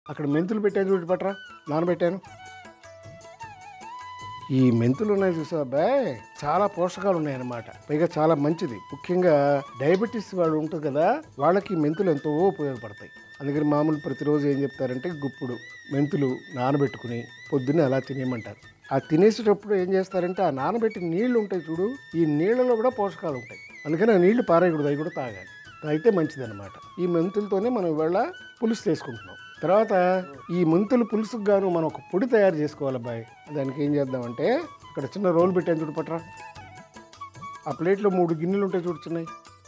అక్కడ మెంతులు పెట్టాను చూడు పట్రా నానబెట్టాను ఈ మెంతులు ఉన్నాయి చూసా అబ్బాయి చాలా పోషకాలు ఉన్నాయన్నమాట పైగా చాలా మంచిది ముఖ్యంగా డయాబెటీస్ వాళ్ళు ఉంటుంది కదా వాళ్ళకి ఈ మెంతులు ఎంతో ఉపయోగపడతాయి అందుకని మామూలు ప్రతిరోజు ఏం చెప్తారంటే గుప్పుడు మెంతులు నానబెట్టుకుని పొద్దున్నే అలా తినేయమంటారు ఆ తినేసేటప్పుడు ఏం చేస్తారంటే ఆ నానబెట్టిన నీళ్లు ఉంటాయి చూడు ఈ నీళ్ళలో కూడా పోషకాలు ఉంటాయి అందుకని ఆ నీళ్లు పారేయకూడదు అవి కూడా తాగాలి తాగితే మంచిదన్నమాట ఈ మెంతులతోనే మనం ఇవాళ పులుసు చేసుకుంటున్నాం తర్వాత ఈ మెంతులు పులుసుకు గాను మనం ఒక పొడి తయారు చేసుకోవాలి అబ్బాయి దానికి ఏం చేద్దామంటే అక్కడ చిన్న రోల్ పెట్టాను చూడు పట్రా ఆ ప్లేట్లో మూడు గిన్నెలు ఉంటాయి చూడు చిన్నవి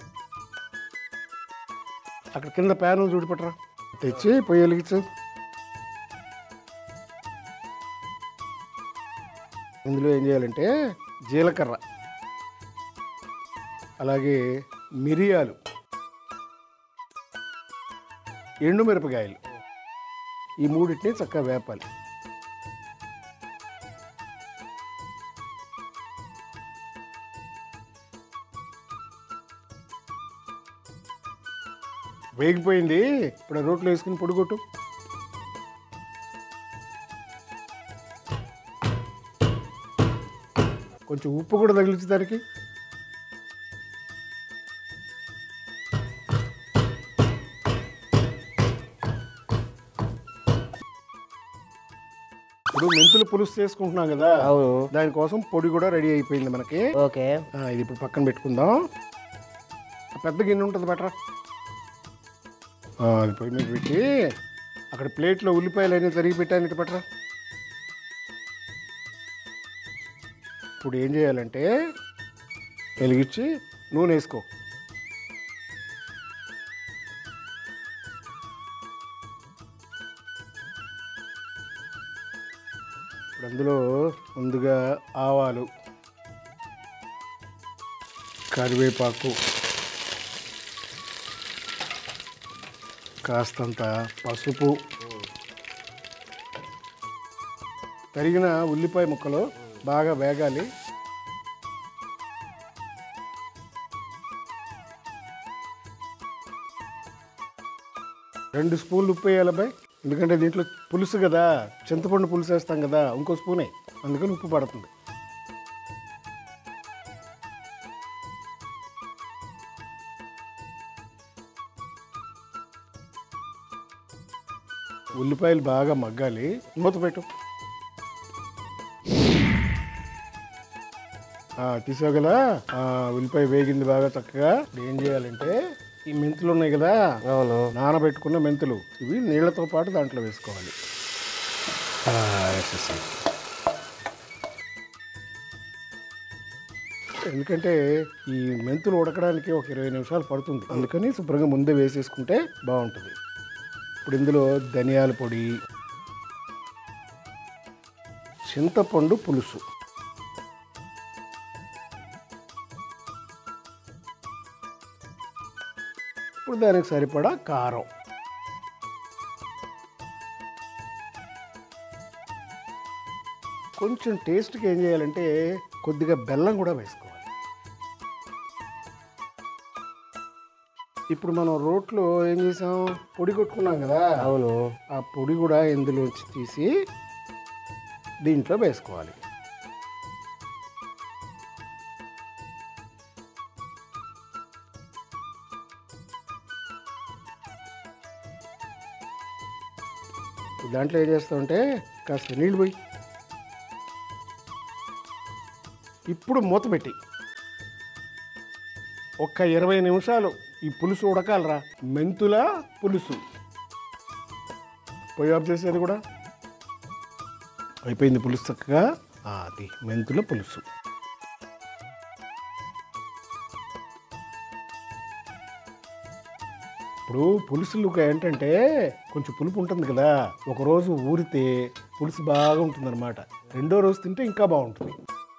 అక్కడ కింద ప్యాను చూడు పట్రా తెచ్చి పొయ్యి వెలిగించు ఇందులో ఏం చేయాలంటే జీలకర్ర అలాగే మిరియాలు ఎండుమిరపకాయలు ఈ మూడింటిని చక్కగా వేపాలి వేగిపోయింది ఇప్పుడు ఆ రోట్లో వేసుకుని పొడిగొట్టు కొంచెం ఉప్పు కూడా తగిలించి దానికి ఇప్పుడు మెంతులు పులుసు చేసుకుంటున్నాం కదా అవును దానికోసం పొడి కూడా రెడీ అయిపోయింది మనకి ఓకే ఆ, ఇది ఇప్పుడు పక్కన పెట్టుకుందాం ఆ పెద్ద గిన్నె ఉంటుంది బట్రా ఆ, అది పొయ్యి మీద పెట్టి అక్కడ ప్లేట్లో ఉల్లిపాయలు అన్నీ తరిగి పెట్టాను ఇటు పట్రా ఇప్పుడు ఏం చేయాలంటే వెలిగించి నూనె వేసుకో ఇప్పుడు అందులో ముందుగా ఆవాలు కరివేపాకు కాస్తంత పసుపు తరిగిన ఉల్లిపాయ ముక్కలు బాగా వేగాలి రెండు స్పూన్లు ఉప్పు వేయాలి అబ్బాయి ఎందుకంటే దీంట్లో పులుసు కదా చింతపండు పులుసు వేస్తాం కదా ఇంకో స్పూనే అందుకని ఉప్పు పడుతుంది ఉల్లిపాయలు బాగా మగ్గాలి మూత పెట్టు ఆ, తీసావు కదా ఆ, ఉల్లిపాయ వేగింది బాగా చక్కగా ఇప్పుడు ఏం చేయాలంటే ఈ మెంతులు ఉన్నాయి కదా అవును నానబెట్టుకున్న మెంతులు ఇవి నీళ్ళతో పాటు దాంట్లో వేసుకోవాలి ఆ, వేసేసాయి. ఎందుకంటే ఈ మెంతులు ఉడకడానికి ఒక ఇరవై నిమిషాలు పడుతుంది అందుకని శుభ్రంగా ముందే వేసేసుకుంటే బాగుంటుంది ఇప్పుడు ఇందులో ధనియాల పొడి చింతపండు పులుసు ఇప్పుడు దానికి సరిపడా కారం కొంచెం టేస్ట్కి ఏం చేయాలంటే కొద్దిగా బెల్లం కూడా వేసుకోవాలి ఇప్పుడు మనం రోట్లో ఏం చేసాం పొడి కొట్టుకున్నాం కదా అవును ఆ పొడి కూడా ఇందులోంచి తీసి దీంట్లో వేసుకోవాలి దాంట్లో ఏం చేస్తామంటే కాస్త నీళ్ళు పోయి ఇప్పుడు మూత పెట్టి ఒక్క ఇరవై నిమిషాలు ఈ పులుసు ఉడకాలరా మెంతుల పులుసు పొయ్యి ఆఫ్ చేసేది కూడా అయిపోయింది పులుసు చక్కగా ఆ, అది మెంతుల పులుసు ఇప్పుడు పులుసులు ఏంటంటే కొంచెం పులుపు ఉంటుంది కదా ఒక రోజు ఊరితే పులుసు బాగా ఉంటుందన్నమాట రెండో రోజు తింటే ఇంకా బాగుంటుంది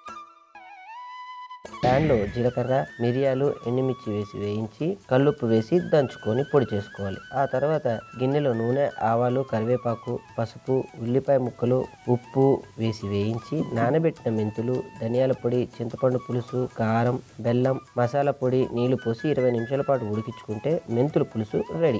ప్యాన్లో జీలకర్ర మిరియాలు ఎండుమిర్చి వేసి వేయించి కల్లుప్పు వేసి దంచుకొని పొడి చేసుకోవాలి ఆ తర్వాత గిన్నెలో నూనె ఆవాలు కరివేపాకు పసుపు ఉల్లిపాయ ముక్కలు ఉప్పు వేసి వేయించి నానబెట్టిన మెంతులు ధనియాల పొడి చింతపండు పులుసు కారం బెల్లం మసాలా పొడి నీళ్లు పోసి ఇరవై నిమిషాల పాటు ఉడికించుకుంటే మెంతుల పులుసు రెడీ